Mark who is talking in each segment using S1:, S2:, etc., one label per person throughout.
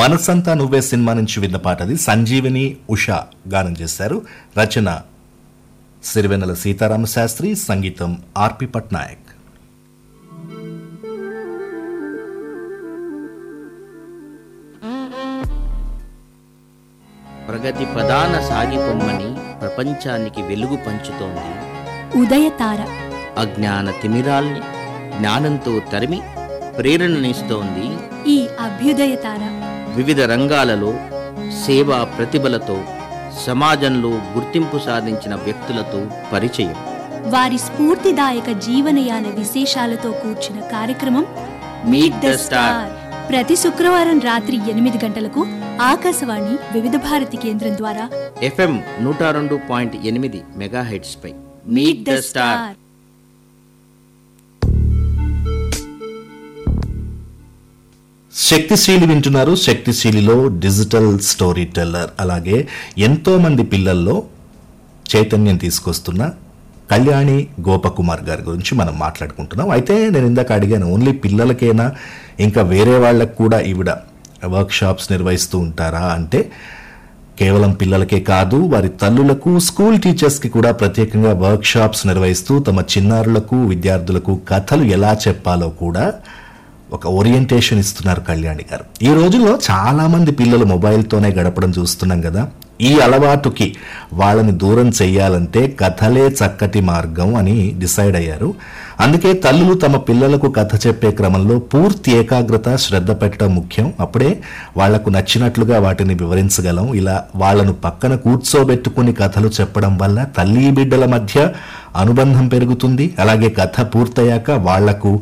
S1: మనసంతా నువ్వే సినిమా నుంచి విన్న పాట అది సంజీవిని ఉషా గానం చేశారు రచన సిరివెన్నెల సీతారామ శాస్త్రి సంగీతం ఆర్పి పట్నాయక్
S2: ప్రగతి ప్రధాన సాగిపొమ్మని ప్రపంచానికి వెలుగు పంచుతోంది
S3: ఉదయతార
S2: అజ్ఞాన తిమిరాల్ని జ్ఞానంతో తరిమి ప్రేరణనిస్తోంది
S3: ఈ అభ్యుదయతార
S2: వివిధ రంగాలలో సేవా ప్రతిభలతో సమాజంలో గుర్తింపు సాధించిన వ్యక్తులతో పరిచయం
S3: వారి స్ఫూర్తిదాయక జీవనయాన విశేషాలతో కూర్చిన కార్యక్రమం మీట్ ద స్టార్ ప్రతి శుక్రవారం రాత్రి ఎనిమిది గంటలకు ఆకాశవాణి వివిధ భారతి కేంద్రం ద్వారా
S2: ఎఫ్ఎం నూట రెండు పాయింట్ ఎనిమిది మెగాహెడ్స్ పై
S3: మీట్ ద స్టార్
S1: శక్తిశీలి వింటున్నారు శక్తిశీలిలో డిజిటల్ స్టోరీ టెల్లర్ అలాగే ఎంతో మంది పిల్లల్లో చైతన్యం తీసుకొస్తున్న కళ్యాణి గోపకుమార్ గారి గురించి మనం మాట్లాడుకుంటున్నాం అయితే నేను ఇందాక అడిగాను ఓన్లీ పిల్లలకేనా ఇంకా వేరే వాళ్ళకు కూడా ఈవిడ వర్క్ షాప్స్ నిర్వహిస్తూ ఉంటారా అంటే కేవలం పిల్లలకే కాదు వారి తల్లులకు స్కూల్ టీచర్స్కి కూడా ప్రత్యేకంగా వర్క్ షాప్స్ నిర్వహిస్తూ తమ చిన్నారులకు విద్యార్థులకు కథలు ఎలా చెప్పాలో కూడా ఒక ఓరియంటేషన్ ఇస్తున్నారు కళ్యాణి గారు ఈ రోజుల్లో చాలా మంది పిల్లలు మొబైల్తోనే గడపడం చూస్తున్నాం కదా ఈ అలవాటుకి వాళ్ళని దూరం చెయ్యాలంటే కథలే చక్కటి మార్గం అని డిసైడ్ అయ్యారు అందుకే తల్లులు తమ పిల్లలకు కథ చెప్పే క్రమంలో పూర్తి ఏకాగ్రత శ్రద్ధ పెట్టడం ముఖ్యం అప్పుడే వాళ్లకు నచ్చినట్లుగా వాటిని వివరించగలం ఇలా వాళ్ళను పక్కన కూర్చోబెట్టుకుని కథలు చెప్పడం వల్ల తల్లి బిడ్డల మధ్య అనుబంధం పెరుగుతుంది అలాగే కథ పూర్తయ్యాక వాళ్లకు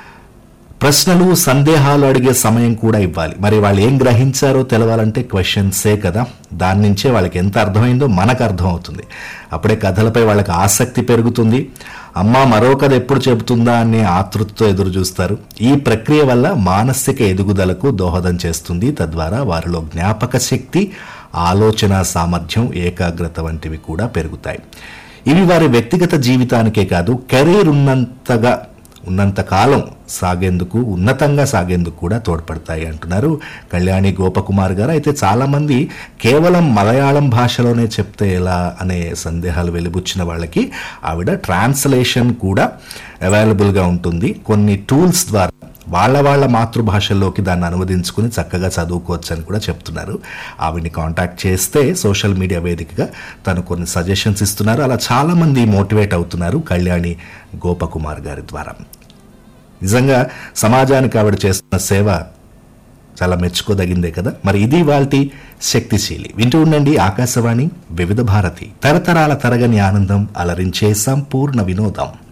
S1: ప్రశ్నలు సందేహాలు అడిగే సమయం కూడా ఇవ్వాలి మరి వాళ్ళు ఏం గ్రహించారో తెలవాలంటే క్వశ్చన్సే కదా దాని నుంచే వాళ్ళకి ఎంత అర్థమైందో మనకు అర్థమవుతుంది అప్పుడే కథలపై వాళ్ళకి ఆసక్తి పెరుగుతుంది అమ్మ మరో కథ ఎప్పుడు చెబుతుందా అనే ఆతృతతో ఎదురు చూస్తారు ఈ ప్రక్రియ వల్ల మానసిక ఎదుగుదలకు దోహదం చేస్తుంది తద్వారా వారిలో జ్ఞాపక శక్తి ఆలోచన సామర్థ్యం ఏకాగ్రత వంటివి కూడా పెరుగుతాయి ఇవి వారి వ్యక్తిగత జీవితానికే కాదు కెరీర్ ఉన్నంతగా ఉన్నంత కాలం సాగేందుకు ఉన్నతంగా సాగేందుకు కూడా తోడ్పడతాయి అంటున్నారు కళ్యాణి గోపకుమార్ గారు అయితే చాలామంది కేవలం మలయాళం భాషలోనే చెప్తే ఎలా అనే సందేహాలు వెలిబుచ్చిన వాళ్ళకి ఆవిడ ట్రాన్స్లేషన్ కూడా అవైలబుల్గా ఉంటుంది కొన్ని టూల్స్ ద్వారా వాళ్ళ వాళ్ళ మాతృభాషల్లోకి దాన్ని అనువదించుకుని చక్కగా చదువుకోవచ్చు అని కూడా చెప్తున్నారు ఆవిడ్ని కాంటాక్ట్ చేస్తే సోషల్ మీడియా వేదికగా తను కొన్ని సజెషన్స్ ఇస్తున్నారు అలా చాలామంది మోటివేట్ అవుతున్నారు కళ్యాణి గోపకుమార్ గారి ద్వారా నిజంగా సమాజానికి ఆవిడ చేస్తున్న సేవ చాలా మెచ్చుకోదగిందే కదా మరి ఇది వాళ్ళ శక్తిశీలి వింటూ ఉండండి ఆకాశవాణి వివిధ భారతి తరతరాల తరగని ఆనందం అలరించే సంపూర్ణ వినోదం